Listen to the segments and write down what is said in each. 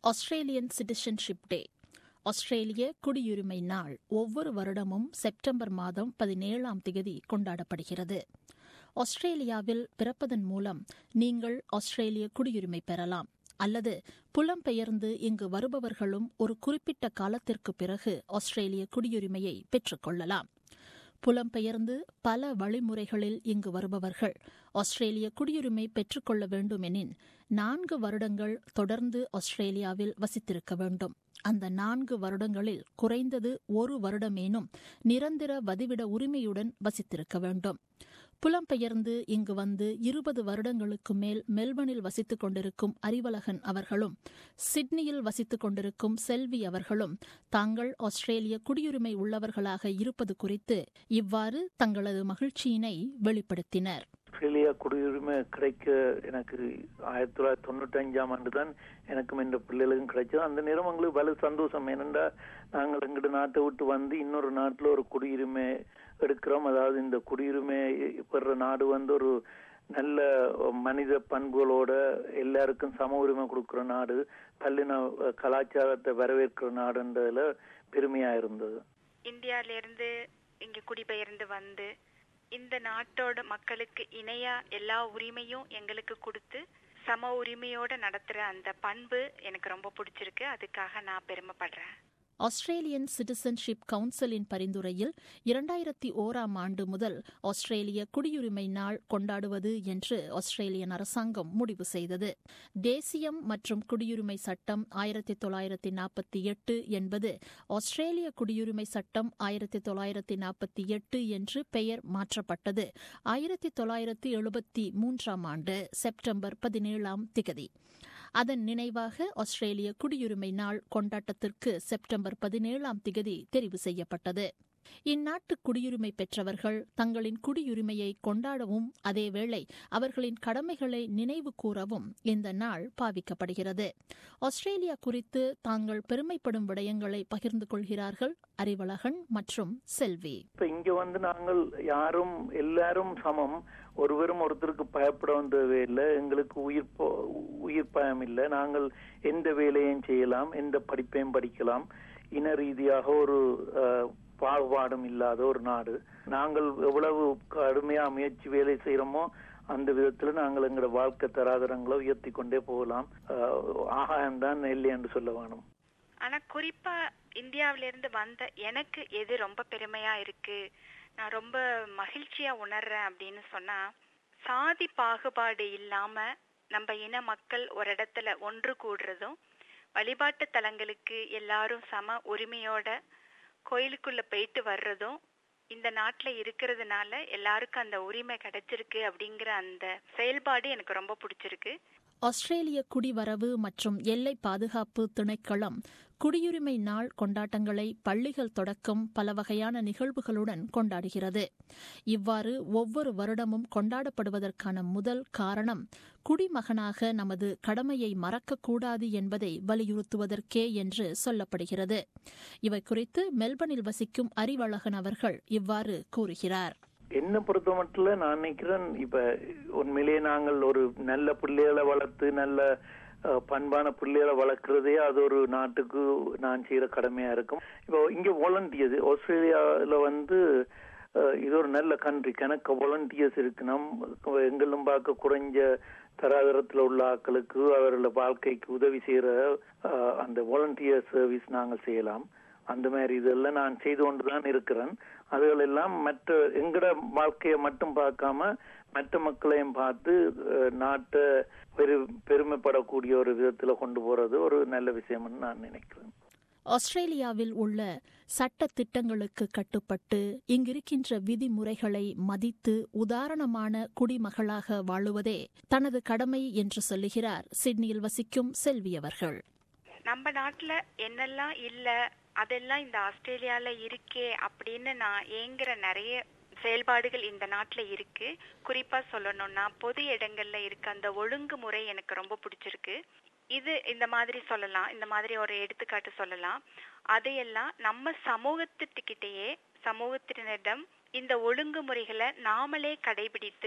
Australian citizenship டே ஆஸ்திரேலிய குடியுரிமை நாள் ஒவ்வொரு வருடமும் செப்டம்பர் மாதம் பதினேழாம் தேதி கொண்டாடப்படுகிறது ஆஸ்திரேலியாவில் பிறப்பதன் மூலம் நீங்கள் ஆஸ்திரேலிய குடியுரிமை பெறலாம் அல்லது புலம்பெயர்ந்து இங்கு வருபவர்களும் ஒரு குறிப்பிட்ட காலத்திற்கு பிறகு ஆஸ்திரேலிய குடியுரிமையை பெற்றுக்கொள்ளலாம் புலம்பெயர்ந்து பல வழிமுறைகளில் இங்கு வருபவர்கள் ஆஸ்திரேலிய குடியுரிமை பெற்றுக்கொள்ள வேண்டுமெனின் நான்கு வருடங்கள் தொடர்ந்து ஆஸ்திரேலியாவில் வசித்திருக்க வேண்டும் அந்த நான்கு வருடங்களில் குறைந்தது ஒரு வருடமேனும் நிரந்தர வதிவிட உரிமையுடன் வசித்திருக்க வேண்டும் புலம்பெயர்ந்து இங்கு வந்து இருபது வருடங்களுக்கு மேல் மெல்பர்னில் வசித்துக் கொண்டிருக்கும் அறிவழகன் அவர்களும் சிட்னியில் வசித்துக் கொண்டிருக்கும் செல்வி அவர்களும் தாங்கள் ஆஸ்திரேலிய குடியுரிமை உள்ளவர்களாக இருப்பது குறித்து இவ்வாறு தங்களது மகிழ்ச்சியினை வெளிப்படுத்தினர் ஆஸ்திரேலியா குடியுரிமை கிடைக்க எனக்கு ஆயிரத்தி தொள்ளாயிரத்தி தொண்ணூற்றி அஞ்சாம் ஆண்டு தான் எனக்கும் என்ற பிள்ளைகளுக்கும் கிடைச்சது அந்த நேரம் எங்களுக்கு வலு சந்தோஷம் ஏனென்றா நாங்கள் எங்கிட்ட நாட்டை விட்டு வந்து இன்னொரு நாட்டில் ஒரு குடியுரிமை எடுக்கிறோம் அதாவது இந்த குடியுரிமை பெற நாடு வந்து ஒரு நல்ல மனித பண்புகளோட எல்லாருக்கும் சம உரிமை கொடுக்கிற நாடு பல்லின கலாச்சாரத்தை வரவேற்கிற நாடுன்றதுல பெருமையா இருந்தது இந்தியாவிலிருந்து இங்க குடிபெயர்ந்து வந்து இந்த நாட்டோட மக்களுக்கு இணையா எல்லா உரிமையும் எங்களுக்கு கொடுத்து சம உரிமையோட நடத்துற அந்த பண்பு எனக்கு ரொம்ப பிடிச்சிருக்கு அதுக்காக நான் பெருமைப்படுறேன் ஆஸ்திரேலியன் சிட்டிசன்ஷிப் கவுன்சிலின் பரிந்துரையில் இரண்டாயிரத்தி ஓராம் ஆண்டு முதல் ஆஸ்திரேலிய குடியுரிமை நாள் கொண்டாடுவது என்று ஆஸ்திரேலியன் அரசாங்கம் முடிவு செய்தது தேசியம் மற்றும் குடியுரிமை சட்டம் ஆயிரத்தி தொள்ளாயிரத்தி நாற்பத்தி எட்டு என்பது ஆஸ்திரேலிய குடியுரிமை சட்டம் ஆயிரத்தி தொள்ளாயிரத்தி நாற்பத்தி எட்டு என்று பெயர் மாற்றப்பட்டது ஆயிரத்தி தொள்ளாயிரத்தி எழுபத்தி மூன்றாம் ஆண்டு செப்டம்பர் பதினேழாம் திகதி அதன் நினைவாக ஆஸ்திரேலிய குடியுரிமை நாள் கொண்டாட்டத்திற்கு செப்டம்பர் பதினேழாம் திகதி தெரிவு செய்யப்பட்டது இந்நாட்டு குடியுரிமை பெற்றவர்கள் தங்களின் குடியுரிமையை கொண்டாடவும் அதேவேளை அவர்களின் கடமைகளை நினைவு கூறவும் இந்த நாள் பாவிக்கப்படுகிறது ஆஸ்திரேலியா குறித்து தாங்கள் பெருமைப்படும் விடயங்களை பகிர்ந்து கொள்கிறார்கள் அறிவழகன் மற்றும் செல்வி இப்ப இங்க வந்து நாங்கள் யாரும் எல்லாரும் சமம் ஒருவரும் ஒருத்தருக்கு பயப்பட தேவையில்லை எங்களுக்கு உயிர் உயிர் பயம் இல்லை நாங்கள் எந்த வேலையும் செய்யலாம் எந்த படிப்பையும் படிக்கலாம் இன ரீதியாக ஒரு பாகுபாடும் இல்லாத ஒரு நாடு நாங்கள் எவ்வளவு கடுமையா முயற்சி வேலை செய்யறோமோ அந்த விதத்துல நாங்கள் எங்களோட வாழ்க்கை தராதரங்களை உயர்த்தி கொண்டே போகலாம் ஆகாயம் தான் இல்லை என்று சொல்ல வேணும் ஆனா குறிப்பா இந்தியாவிலிருந்து வந்த எனக்கு எது ரொம்ப பெருமையா இருக்கு நான் ரொம்ப மகிழ்ச்சியா உணர்றேன் அப்படின்னு சொன்னா சாதி பாகுபாடு இல்லாம நம்ம இன மக்கள் ஒரு இடத்துல ஒன்று கூடுறதும் வழிபாட்டு தலங்களுக்கு எல்லாரும் சம உரிமையோட கோயிலுக்குள்ள போயிட்டு வர்றதும் இந்த நாட்டுல இருக்கிறதுனால எல்லாருக்கும் அந்த உரிமை கிடைச்சிருக்கு அப்படிங்கிற அந்த செயல்பாடு எனக்கு ரொம்ப பிடிச்சிருக்கு ஆஸ்திரேலிய குடிவரவு மற்றும் எல்லை பாதுகாப்பு திணைக்களம் குடியுரிமை நாள் கொண்டாட்டங்களை பள்ளிகள் தொடக்கம் பல வகையான நிகழ்வுகளுடன் கொண்டாடுகிறது இவ்வாறு ஒவ்வொரு வருடமும் கொண்டாடப்படுவதற்கான முதல் காரணம் குடிமகனாக நமது கடமையை மறக்கக்கூடாது என்பதை வலியுறுத்துவதற்கே என்று சொல்லப்படுகிறது இவை குறித்து மெல்பர்னில் வசிக்கும் அறிவழகன் அவர்கள் இவ்வாறு கூறுகிறார் என்ன பொறுத்த மட்டும் நான் நினைக்கிறேன் இப்ப உண்மையிலேயே நாங்கள் ஒரு நல்ல பிள்ளைகளை வளர்த்து நல்ல பண்பான பிள்ளைகளை வளர்க்கறதே அது ஒரு நாட்டுக்கு நான் செய்யற கடமையா இருக்கும் இப்போ இங்க வாலண்டியர்ஸ் ஆஸ்திரேலியாவில் வந்து இது ஒரு நல்ல கண்ட்ரி கணக்கு வாலண்டியர்ஸ் இருக்கு நம் எங்களும் பார்க்க குறைஞ்ச தராதரத்தில் உள்ள ஆட்களுக்கு அவர்கள வாழ்க்கைக்கு உதவி செய்யற அந்த வாலண்டியர் சர்வீஸ் நாங்கள் செய்யலாம் அந்த மாதிரி இதெல்லாம் நான் செய்து கொண்டுதான் இருக்கிறேன் அதுகள் எல்லாம் மற்ற எங்கட வாழ்க்கையை மட்டும் பார்க்காம மற்ற மக்களையும் பார்த்து நாட்டை பெரு பெருமைப்படக்கூடிய ஒரு விதத்துல கொண்டு போறது ஒரு நல்ல விஷயம்னு நான் நினைக்கிறேன் ஆஸ்திரேலியாவில் உள்ள சட்ட திட்டங்களுக்கு கட்டுப்பட்டு இங்கிருக்கின்ற விதிமுறைகளை மதித்து உதாரணமான குடிமகளாக வாழுவதே தனது கடமை என்று சொல்லுகிறார் சிட்னியில் வசிக்கும் செல்வி அவர்கள் நம்ம நாட்டுல என்னெல்லாம் இல்ல அதெல்லாம் இந்த ஆஸ்திரேலியால இருக்கே அப்படின்னு நான் ஏங்குற நிறைய செயல்பாடுகள் இந்த நாட்டுல இருக்கு குறிப்பா சொல்லணும்னா பொது இடங்கள்ல இருக்க அந்த ஒழுங்குமுறை எனக்கு ரொம்ப பிடிச்சிருக்கு இது இந்த மாதிரி சொல்லலாம் இந்த மாதிரி ஒரு எடுத்துக்காட்டு சொல்லலாம் அதையெல்லாம் நம்ம சமூகத்துக்கிட்டேயே சமூகத்தினரிடம் இந்த ஒழுங்குமுறைகளை நாமளே கடைபிடித்து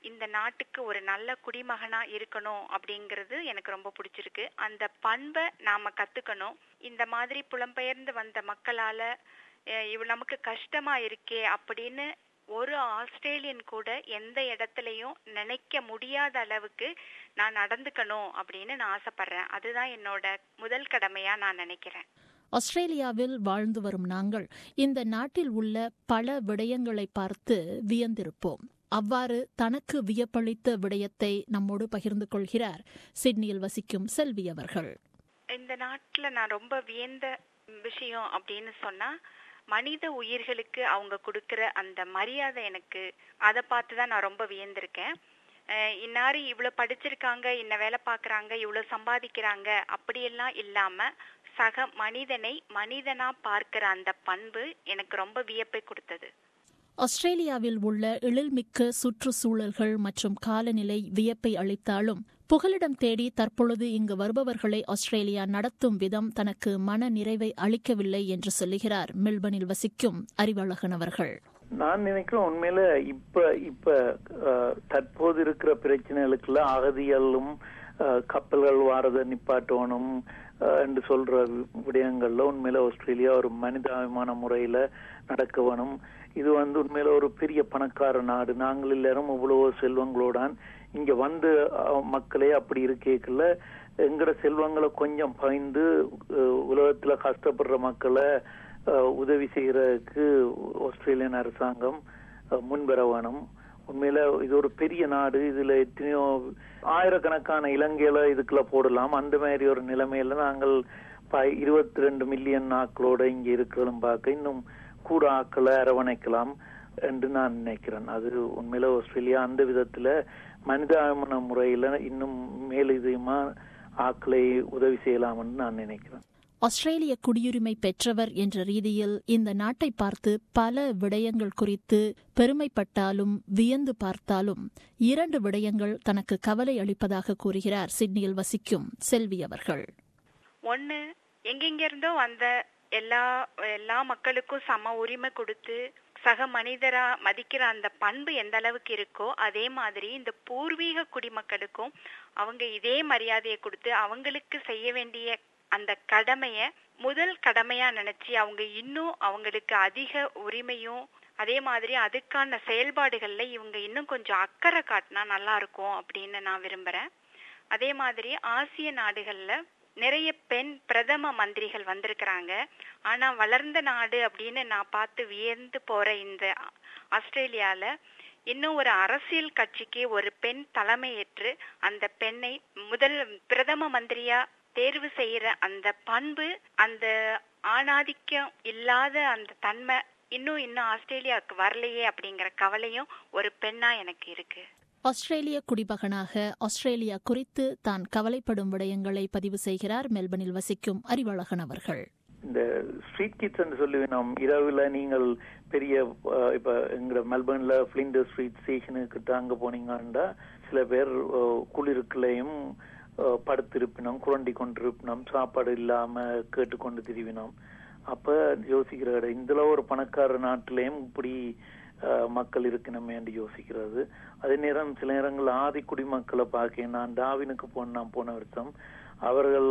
இந்த நாட்டுக்கு ஒரு நல்ல குடிமகனா இருக்கணும் அப்படிங்கிறது எனக்கு ரொம்ப பிடிச்சிருக்கு அந்த பண்பை நாம கத்துக்கணும் இந்த மாதிரி புலம்பெயர்ந்து வந்த மக்களால அஹ், இவ் நமக்கு கஷ்டமா இருக்கே அப்படின்னு ஒரு ஆஸ்திரேலியன் கூட எந்த இடத்துலயும் நினைக்க முடியாத அளவுக்கு நான் நடந்துக்கணும் அப்படின்னு நான் ஆசைப்படுறேன் அதுதான் என்னோட முதல் கடமையா நான் நினைக்கிறேன் ஆஸ்திரேலியாவில் வாழ்ந்து வரும் நாங்கள் இந்த நாட்டில் உள்ள பல விடயங்களை பார்த்து வியந்திருப்போம் அவ்வாறு தனக்கு வியப்பளித்த விடயத்தை நம்மோடு பகிர்ந்து கொள்கிறார் சிட்னியில் வசிக்கும் செல்வி அவர்கள் இந்த நாட்டுல நான் ரொம்ப வியந்த விஷயம் அப்படின்னு சொன்னா மனித உயிர்களுக்கு அவங்க கொடுக்கிற அந்த மரியாதை எனக்கு அதை பார்த்து தான் நான் ரொம்ப வியந்திருக்கேன் அஹ் இன்னாரு இவ்வளவு படிச்சிருக்காங்க இன்ன வேலை பார்க்கறாங்க இவ்வளவு சம்பாதிக்கிறாங்க அப்படியெல்லாம் இல்லாம சக மனிதனை மனிதனா பார்க்கிற அந்த பண்பு எனக்கு ரொம்ப வியப்பை கொடுத்தது ஆஸ்திரேலியாவில் உள்ள எழில்மிக்க சுற்றுச்சூழல்கள் மற்றும் காலநிலை வியப்பை அளித்தாலும் புகலிடம் தேடி தற்பொழுது இங்கு வருபவர்களை ஆஸ்திரேலியா நடத்தும் விதம் தனக்கு மன நிறைவை அளிக்கவில்லை என்று சொல்லுகிறார் மெல்பர்னில் வசிக்கும் அறிவழகன் அவர்கள் நான் நினைக்கிறேன் உண்மையில இப்ப இப்ப அஹ், தற்போது இருக்கிற பிரச்சனைகளுக்குள்ள அகதிகளும் அஹ், கப்பல்கள் வாரத நிப்பாட்டணும் அஹ், என்று சொல்ற வி- விடயங்கள்ல உண்மையில ஆஸ்திரேலியா ஒரு மனிதாபிமான முறையில நடக்க வேணும் இது வந்து உண்மையில ஒரு பெரிய பணக்கார நாடு நாங்கள் எல்லாரும் இவ்வளவோ செல்வங்களோடான் இங்க வந்து அஹ், மக்களே அப்படி இருக்கேக்குள்ள எங்கட செல்வங்களை கொஞ்சம் பயந்து அஹ், உலகத்துல கஷ்டப்படுற மக்களை அஹ், உதவி செய்யறதுக்கு ஆஸ்திரேலியன் அரசாங்கம் அஹ், முன்வர வேணும் உண்மையில இது ஒரு பெரிய நாடு இதுல எத்தனையோ ஆயிரக்கணக்கான இலங்கையில இதுக்குள்ள போடலாம் அந்த மாதிரி ஒரு நிலைமையில நாங்கள் இருபத்தி ரெண்டு மில்லியன் ஆக்களோட இங்க இருக்கிறதும் பார்க்க இன்னும் கூட ஆக்களை அரவணைக்கலாம் என்று நான் நினைக்கிறேன் அது உண்மையில ஆஸ்திரேலியா அந்த விதத்துல மனிதாபிமான முறையில இன்னும் மேலதிகமா ஆக்களை உதவி செய்யலாம்னு நான் நினைக்கிறேன் ஆஸ்திரேலிய குடியுரிமை பெற்றவர் என்ற ரீதியில் இந்த நாட்டை பார்த்து பல விடயங்கள் குறித்து பெருமைப்பட்டாலும் வியந்து பார்த்தாலும் இரண்டு விடயங்கள் தனக்கு கவலை அளிப்பதாக கூறுகிறார் சிட்னியில் வசிக்கும் செல்வி அவர்கள் ஒண்ணு எங்கெங்க இருந்தோ வந்த எல்லா எல்லா மக்களுக்கும் சம உரிமை கொடுத்து சக மனிதரா மதிக்கிற அந்த பண்பு எந்த அளவுக்கு இருக்கோ அதே மாதிரி இந்த பூர்வீக குடிமக்களுக்கும் அவங்க இதே மரியாதையை கொடுத்து அவங்களுக்கு செய்ய வேண்டிய அந்த கடமைய முதல் கடமையா நினைச்சு அவங்க இன்னும் அவங்களுக்கு அதிக உரிமையும் அதே மாதிரி அதுக்கான செயல்பாடுகள்ல இவங்க இன்னும் கொஞ்சம் அக்கறை காட்டினா நல்லா இருக்கும் அப்படின்னு நான் விரும்புறேன் அதே மாதிரி ஆசிய நாடுகள்ல நிறைய பெண் பிரதம மந்திரிகள் வந்திருக்கிறாங்க ஆனா வளர்ந்த நாடு அப்படின்னு நான் பார்த்து வியந்து போற இந்த ஆஸ்திரேலியால இன்னும் ஒரு அரசியல் கட்சிக்கு ஒரு பெண் தலைமையேற்று அந்த பெண்ணை முதல் பிரதம மந்திரியா தேர்வு செய்யற அந்த பண்பு அந்த ஆணாதிக்கம் இல்லாத அந்த தன்மை இன்னும் இன்னும் ஆஸ்திரேலியாவுக்கு வரலையே அப்படிங்கிற கவலையும் ஒரு பெண்ணா எனக்கு இருக்கு ஆஸ்திரேலிய குடிமகனாக ஆஸ்திரேலியா குறித்து தான் கவலைப்படும் விடயங்களை பதிவு செய்கிறார் மெல்பர்னில் வசிக்கும் அறிவழகன் அவர்கள் இந்த ஸ்ட்ரீட் கிட்ஸ் சொல்லி நாம் இரவுல நீங்கள் பெரிய அஹ், இப்ப எங்க மெல்பர்ன்ல பிளிண்டர் ஸ்ட்ரீட் ஸ்டேஷனுக்கு அங்க போனீங்கன்னா சில பேர் அஹ், குளிருக்குள்ளேயும் அஹ், படுத்திருப்பினோம் குரண்டி கொண்டிருப்பினோம் சாப்பாடு இல்லாம கேட்டுக்கொண்டு திரிவினோம் அப்ப யோசிக்கிற இடம் இதுல ஒரு பணக்கார நாட்டிலேயும் இப்படி அஹ், மக்கள் இருக்கணுமே என்று யோசிக்கிறது அதே நேரம் சில நேரங்கள் ஆதி குடிமக்களை பார்க்க நான் டாவினுக்கு போன போன வருஷம் அவர்கள்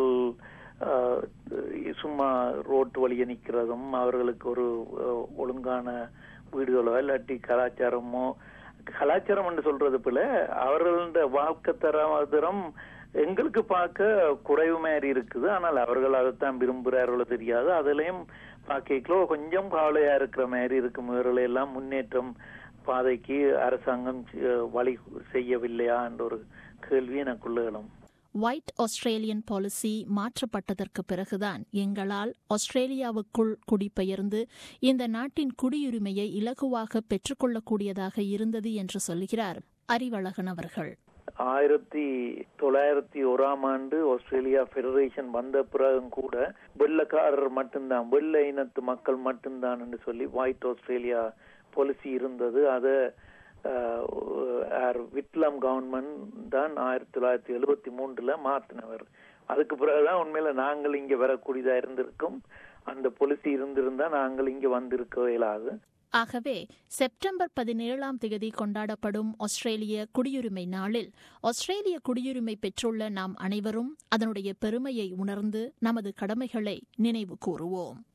ஆஹ், சும்மா ரோட்டு வழிய நிக்கிறதும் அவர்களுக்கு ஒரு ஆஹ், ஒழுங்கான வீடுகளோ இல்லாட்டி கலாச்சாரமோ கலாச்சாரம் என்று சொல்றது போல அவர்களோட வாழ்க்கை தரம் எங்களுக்கு பார்க்க குறைவு மாதிரி இருக்குது ஆனால் அவர்கள் அதைத்தான் விரும்புகிறார்களோ தெரியாது அதுலயும் பார்க்கலோ கொஞ்சம் கவலையா இருக்கிற மாதிரி இருக்கும் இவர்களை எல்லாம் முன்னேற்றம் பாதைக்கு அரசாங்கம் அஹ், வழி செய்யவில்லையா என்ற ஒரு கேள்வி எனக்குள்ள எழும் ஒயிட் ஆஸ்திரேலியன் பாலிசி மாற்றப்பட்டதற்கு பிறகுதான் எங்களால் ஆஸ்திரேலியாவுக்குள் குடிபெயர்ந்து இந்த நாட்டின் குடியுரிமையை இலகுவாக பெற்றுக்கொள்ளக்கூடியதாக இருந்தது என்று சொல்கிறார் அறிவழகன் அவர்கள் ஆயிரத்தி தொள்ளாயிரத்தி ஓராம் ஆண்டு ஆஸ்திரேலியா பெடரேஷன் வந்த பிறகும் கூட வெள்ளக்காரர் மட்டும்தான் வெள்ளை இனத்து மக்கள் மட்டும்தான் என்று சொல்லி ஒயிட் ஆஸ்திரேலியா பாலிசி இருந்தது அதை விட்லம் கவர்மெண்ட் தான் ஆயிரத்தி தொள்ளாயிரத்தி எழுபத்தி மூன்றுல மாத்தினவர் அதுக்கு பிறகுதான் உண்மையில நாங்கள் இங்க வரக்கூடியதா இருந்திருக்கும் அந்த பாலிசி இருந்திருந்தா நாங்கள் இங்க வந்திருக்க இயலாது ஆகவே செப்டம்பர் பதினேழாம் தேதி கொண்டாடப்படும் ஆஸ்திரேலிய குடியுரிமை நாளில் ஆஸ்திரேலிய குடியுரிமை பெற்றுள்ள நாம் அனைவரும் அதனுடைய பெருமையை உணர்ந்து நமது கடமைகளை நினைவு கூறுவோம்